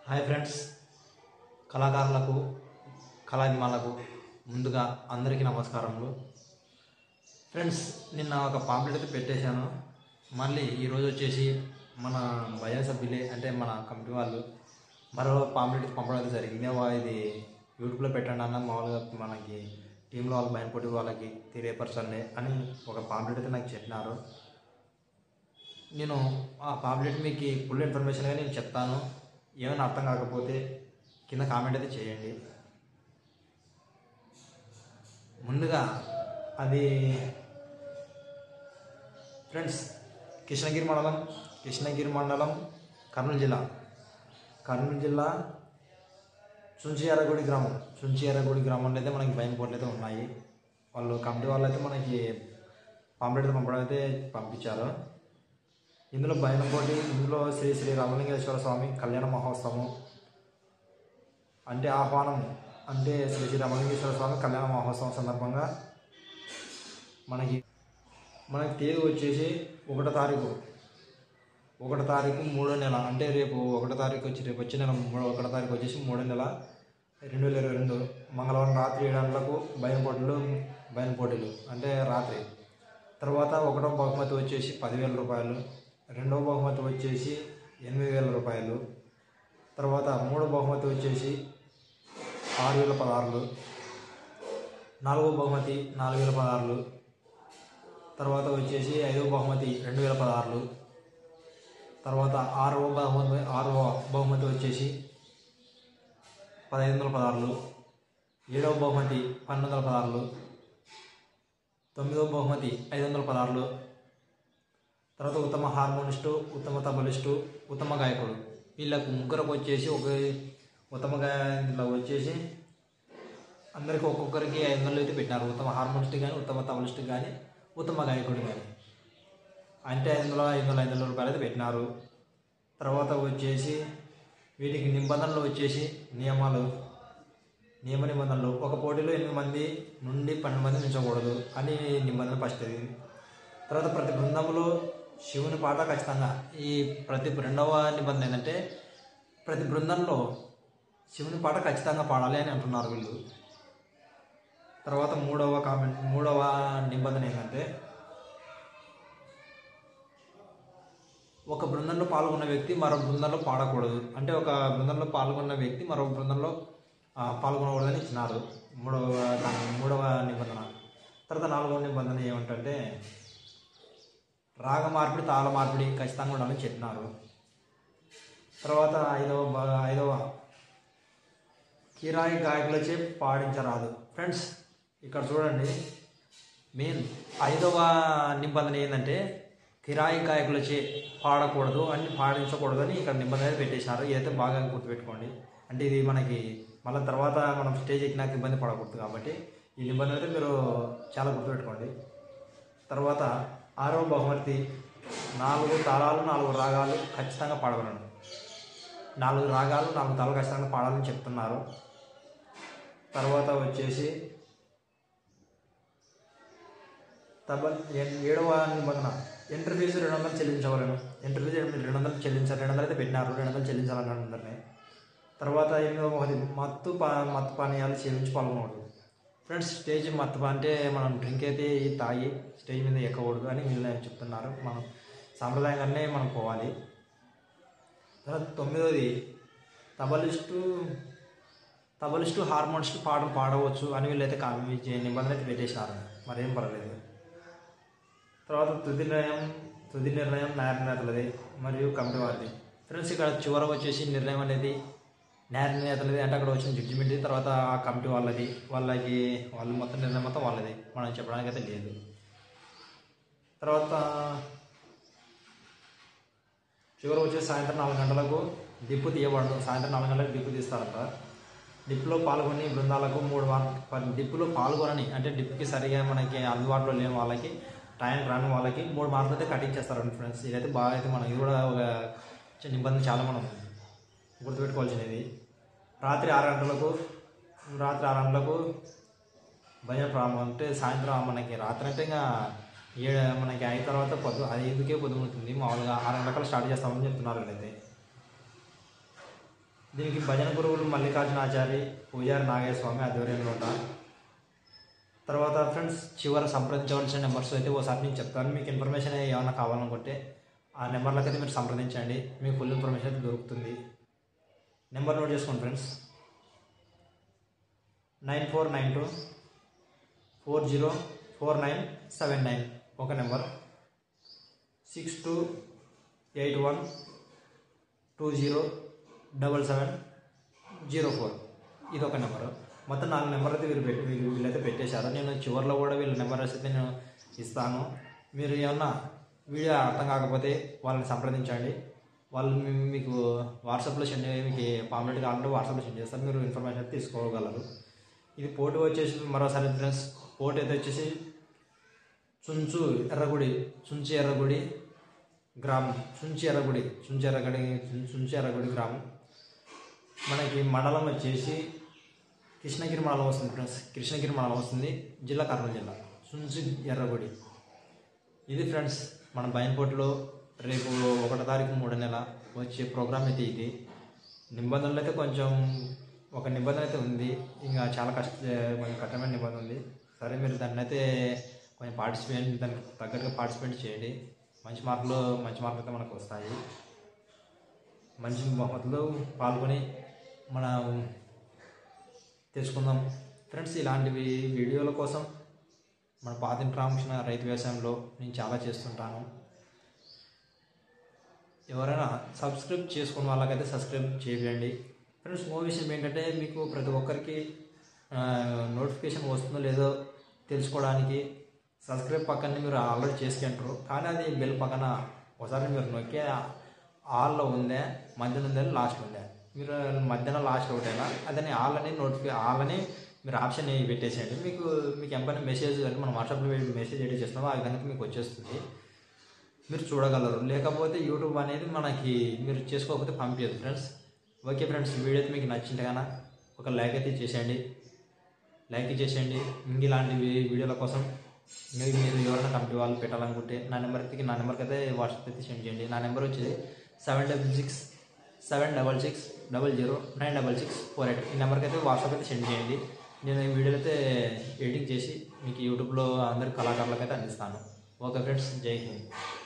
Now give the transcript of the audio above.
hi friends కళాకారులకు కళాభిమానులకు ముందుగా అందరికీ నమస్కారములు ఫ్రెండ్స్ నిన్న ఒక పాంప్లెట్ అయితే పెట్టేశాను మళ్ళీ ఈరోజు వచ్చేసి మన భయ సభ్యులే అంటే మన కమిటీ వాళ్ళు మరో పాంప్లెట్ పంపడం అయితే జరిగింది వా- ఇది యూట్యూబ్లో పెట్టండి అన్న మామూలుగా మనకి టీంలో వాళ్ళ బయట పోటీ వాళ్ళకి తెలియపరచండి అని ఒక పాంప్లెట్ అయితే నాకు చెప్పినారు నేను ఆ పాంప్లెట్ మీకు ఫుల్ ఇన్ఫర్మేషన్గా నేను చెప్తాను ఏమైనా అర్థం కాకపోతే కింద కామెంట్ అయితే చేయండి ముందుగా అది ఫ్రెండ్స్ కృష్ణగిరి మండలం కృష్ణగిరి మండలం కర్నూలు జిల్లా కర్నూలు జిల్లా చుంచియారగుడి గ్రామం చుంచియారగుడి గ్రామంలో అయితే మనకి భయం పోట్లు అయితే ఉన్నాయి వాళ్ళు కమిటీ వాళ్ళు అయితే మనకి పాంప్లెట్ అయితే పంపడం అయితే పంపించారు ఇందులో బయలుపోటి ఇందులో శ్రీ శ్రీ రామలింగేశ్వర స్వామి కళ్యాణ మహోత్సవం అంటే ఆహ్వానం అంటే శ్రీ శ్రీ రామలింగేశ్వర స్వామి కళ్యాణ మహోత్సవం సందర్భంగా మనకి మనకి తేదీ వచ్చేసి ఒకటో తారీఖు ఒకటో తారీఖు మూడో నెల అంటే రేపు ఒకటో తారీఖు వచ్చి రేపు వచ్చే నెల మూడో ఒకటో తారీఖు వచ్చేసి మూడో నెల రెండు వేల ఇరవై రెండు మంగళవారం రాత్రి ఏడు గంటలకు భయం పోటీలు భయం పోటీలు అంటే రాత్రి తర్వాత ఒకటో బహుమతి వచ్చేసి పదివేల రూపాయలు రెండవ బహుమతి వచ్చేసి ఎనిమిది వేల రూపాయలు తర్వాత మూడో బహుమతి వచ్చేసి ఆరు వేల పదహారులు నాలుగో బహుమతి నాలుగు వేల పదహారులు తర్వాత వచ్చేసి ఐదవ బహుమతి రెండు వేల పదహారులు తర్వాత ఆరవ బహుమతి ఆరవ బహుమతి వచ్చేసి పదహైదు వందల పదహారులు ఏడవ బహుమతి పన్నెండు వందల పదహారులు తొమ్మిదవ బహుమతి ఐదు వందల పదహారులు తర్వాత ఉత్తమ హార్మోనిస్టు ఉత్తమ తబలిస్టు ఉత్తమ గాయకుడు వీళ్ళకు ముగ్గురకు వచ్చేసి ఒక ఉత్తమ గాయకులు వచ్చేసి అందరికి ఒక్కొక్కరికి ఐదు వందలు అయితే పెట్టినారు ఉత్తమ హార్మోనిస్ట్ కానీ ఉత్తమ తబలిస్ట్ కానీ ఉత్తమ గాయకుడు కానీ అంటే ఐదు వందల ఐదు వందల ఐదు వందల రూపాయలు అయితే పెట్టినారు తర్వాత వచ్చేసి వీటికి నిబంధనలు వచ్చేసి నియమాలు నియమ నిబంధనలు ఒక పోటీలో ఎనిమిది మంది నుండి పన్నెండు మంది నిల్చోకూడదు అని నిబంధన ఫస్ట్ ఇది తర్వాత ప్రతి బృందంలో శివుని పాట ఖచ్చితంగా ఈ ప్రతి రెండవ నిబంధన ఏంటంటే ప్రతి బృందంలో శివుని పాట ఖచ్చితంగా పాడాలి అని అంటున్నారు వీళ్ళు తర్వాత మూడవ కామెంట్ మూడవ నిబంధన ఏంటంటే ఒక బృందంలో పాల్గొన్న వ్యక్తి మరో బృందంలో పాడకూడదు అంటే ఒక బృందంలో పాల్గొన్న వ్యక్తి మరో బృందంలో ఆ, పాల్గొనకూడదని ఇచ్చినారు మూడవ దాని మూడవ నిబంధన తర్వాత నాలుగవ నిబంధన ఏమిటంటే రాగ మార్పిడి తాళ మార్పిడి ఖచ్చితంగా ఉండాలని చెప్పినారు తర్వాత ఐదవ బ- ఐదవ కిరాయి గాయకులచే పాడించరాదు ఫ్రెండ్స్ ఇక్కడ చూడండి మెయిన్ ఐదవ నిబంధన ఏంటంటే కిరాయి గాయకులచే పాడకూడదు అని పాడించకూడదు అని ఇక్కడ నిబంధన అయితే పెట్టేసినారు ఇదైతే బాగా గుర్తుపెట్టుకోండి అంటే ఇది మనకి మళ్ళీ తర్వాత మనం స్టేజ్ ఎక్కినాక ఇబ్బంది పడకూడదు కాబట్టి ఈ నిబంధన అయితే మీరు చాలా గుర్తుపెట్టుకోండి తర్వాత ఆరవ బహుమతి నాలుగు తాళాలు నాలుగు రాగాలు ఖచ్చితంగా పాడగలను నాలుగు రాగాలు నాలుగు తాళాలు ఖచ్చితంగా పాడాలని చెప్తున్నారు తర్వాత వచ్చేసి తబ ఏ- ఏడవ నిబంధన ఎంట్రీ ఫీజు రెండు వందలు చెల్లించవలను ఎంట్రీ ఫీజు రెండు వందలు చెల్లించాలి రెండు వందలు అయితే పెట్టినారు రెండు వందలు చెల్లించాలన్నారు అందరినీ తర్వాత ఎనిమిదవ ఒకటి మత్తు పా మత్తు పానీయాలు సేవించి పాల్గొనకూడదు ఫ్రెండ్స్ స్టేజ్ మత్తు పా- అంటే మనం డ్రింక్ అయితే తాగి స్టేజ్ మీద ఎక్కకూడదు అని వీళ్ళు చెప్తున్నారు మనం సాంప్రదాయంగానే మనం పోవాలి తర్వాత తొమ్మిదవది తబలిస్టు తబలిస్టు హార్మోనిస్టు పాటలు పాడవచ్చు అని వీళ్ళైతే కామె నిబంధన అయితే పెట్టేశారు మరేం పర్వాలేదు తర్వాత తుది నిర్ణయం తుది నిర్ణయం న్యాయ నిర్ణేతలది మరియు కమిటీ వారిది ఫ్రెండ్స్ ఇక్కడ చివర వచ్చేసి నిర్ణయం అనేది న్యాయ నిర్ణేతలది అంటే అక్కడ వచ్చిన జడ్జిమెంట్ తర్వాత ఆ కమిటీ వాళ్ళది వాళ్ళకి వాళ్ళు మొత్తం నిర్ణయం మొత్తం వాళ్ళది మనం చెప్పడానికి అయితే లేదు తర్వాత చివరి వచ్చేసి సాయంత్రం నాలుగు గంటలకు డిప్పు తీయబడదు సాయంత్రం నాలుగు గంటలకు డిప్పు తీస్తారంట డిప్లో పాల్గొని బృందాలకు మూడు మార్క్ డిప్పులో పాల్గొనని అంటే డిప్కి సరిగా మనకి అందుబాటులో లేని వాళ్ళకి టైం రాని వాళ్ళకి మూడు మార్కులు అయితే కట్టించేస్తారండి ఫ్రెండ్స్ ఇదైతే బాగా అయితే మనం ఇది కూడా ఒక చిన్న ఇబ్బంది చాలా మనం గుర్తుపెట్టుకోవాల్సినది రాత్రి ఆరు గంటలకు రాత్రి ఆరు గంటలకు భయం ప్రారంభం అంటే సాయంత్రం మనకి రాత్రి అంటే ఇంకా ఏడు మనకి అయిన తర్వాత పొద్దు ఐదుకే పొద్దుముతుంది మామూలుగా ఆరు గంటలకు స్టార్ట్ చేస్తామని చెప్తున్నారు వీళ్ళైతే దీనికి భజన గురువులు మల్లికార్జునాచారి పూజారి నాగేశ్వర స్వామి ఆధ్వర్యంలో ఉంటారు తర్వాత ఫ్రెండ్స్ చివర సంప్రదించవలసిన నెంబర్స్ అయితే ఓసారి నేను చెప్తాను మీకు ఇన్ఫర్మేషన్ ఏమైనా కావాలనుకుంటే ఆ నెంబర్లకు అయితే మీరు సంప్రదించండి మీకు ఫుల్ ఇన్ఫర్మేషన్ అయితే దొరుకుతుంది నెంబర్ నోట్ చేసుకోండి friends nine four nine two four zero four nine seven nine ఒక number six two eight one two zero double seven zero four ఇది ఒక నెంబరు మొత్తం నాలుగు నెంబర్ అయితే వీళ్ళు పెట్టి వీళ్ళు వీళ్ళైతే పెట్టేశారు నేను చివరిలో కూడా వీళ్ళ నెంబర్ అయితే నేను ఇస్తాను మీరు ఏమన్నా వీడియో అర్థం కాకపోతే వాళ్ళని సంప్రదించండి వాళ్ళు మీ- మీకు వాట్సాప్లో సెండ్ మీకు పాంప్లెట్ కావాలంటే వాట్సాప్లో సెండ్ చేస్తారు మీరు ఇన్ఫర్మేషన్ అయితే తీసుకోగలరు ఇది పోటీ వచ్చేసి మరోసారి ఫ్రెండ్స్ పోటీ అయితే వచ్చేసి చుంచు ఎర్రగుడి చుంచి ఎర్రగుడి గ్రామం చుంచి ఎర్రగుడి చుంచి ఎర్రగుడి చుంచి ఎర్రగుడి గ్రామం మనకి మండలం వచ్చేసి కృష్ణగిరి మండలం వస్తుంది ఫ్రెండ్స్ కృష్ణగిరి మండలం వస్తుంది జిల్లా కర్నూలు జిల్లా చుంచి ఎర్రగుడి ఇది ఫ్రెండ్స్ మన బయన్పోట్లో రేపు ఒకటో తారీఖు మూడో నెల వచ్చే ప్రోగ్రామ్ అయితే ఇది నిబంధనలు అయితే కొంచెం ఒక నిబంధన అయితే ఉంది ఇంకా చాలా కష్ట కొంచెం కఠినమైన నిబంధన ఉంది సరే మీరు దాన్ని అయితే కొంచెం పార్టిసిపేట్ దానికి తగ్గట్టుగా పార్టిసిపేట్ చేయండి మంచి మార్కులు మంచి మార్కులు అయితే మనకు వస్తాయి మంచి బహుమతులు పాల్గొని మన తెలుసుకుందాం ఫ్రెండ్స్ ఇలాంటివి వీడియోల కోసం మన పాతింటి రామకృష్ణ రైతు వ్యవసాయంలో నేను చాలా చేస్తుంటాను ఎవరైనా సబ్స్క్రైబ్ చేసుకున్న వాళ్ళకైతే సబ్స్క్రైబ్ చేయండి ఫ్రెండ్స్ ఇంకో విషయం ఏంటంటే మీకు ప్రతి ఒక్కరికి నోటిఫికేషన్ వస్తుందో లేదో తెలుసుకోవడానికి సబ్స్క్రైబ్ పక్కనే మీరు ఆల్రెడీ చేసుకుంటారు కానీ అది బెల్ పక్కన ఒకసారి మీరు నొక్కే ఆల్లో ఉందే మధ్యన ఉందే లాస్ట్ ఉందే మీరు మధ్యన లాస్ట్ ఒకటేనా అదని ఆల్ అని నోటిఫికే ఆల్ అని మీరు ఆప్షన్ పెట్టేసేయండి మీకు మీకు ఎంపైనా మెసేజ్ అంటే మనం వాట్సాప్లో మెసేజ్ ఎడిట్ చేస్తున్నామో అది కనుక మీకు వచ్చేస్తుంది మీరు చూడగలరు లేకపోతే యూట్యూబ్ అనేది మనకి మీరు చేసుకోకపోతే పంపించదు ఫ్రెండ్స్ ఓకే ఫ్రెండ్స్ వీడియో అయితే మీకు నచ్చింది కానీ ఒక లైక్ అయితే చేసేయండి లైక్ చేసేయండి ఇంక ఇలాంటి వీ- వీడియోల కోసం మీరు మీరు ఎవరైనా కంపెనీ వాళ్ళు పెట్టాలనుకుంటే నా నెంబర్కి నా నెంబర్కి అయితే వాట్సాప్ అయితే సెండ్ చేయండి నా నెంబర్ వచ్చేది seven double six seven double six double zero nine double six four eight ఈ నెంబర్కి అయితే వాట్సాప్ అయితే సెండ్ చేయండి నేను ఈ వీడియోలు అయితే ఎడిటింగ్ చేసి మీకు యూట్యూబ్లో అందరి కళాకారులకు అయితే అందిస్తాను ఓకే ఫ్రెండ్స్ జై హింద్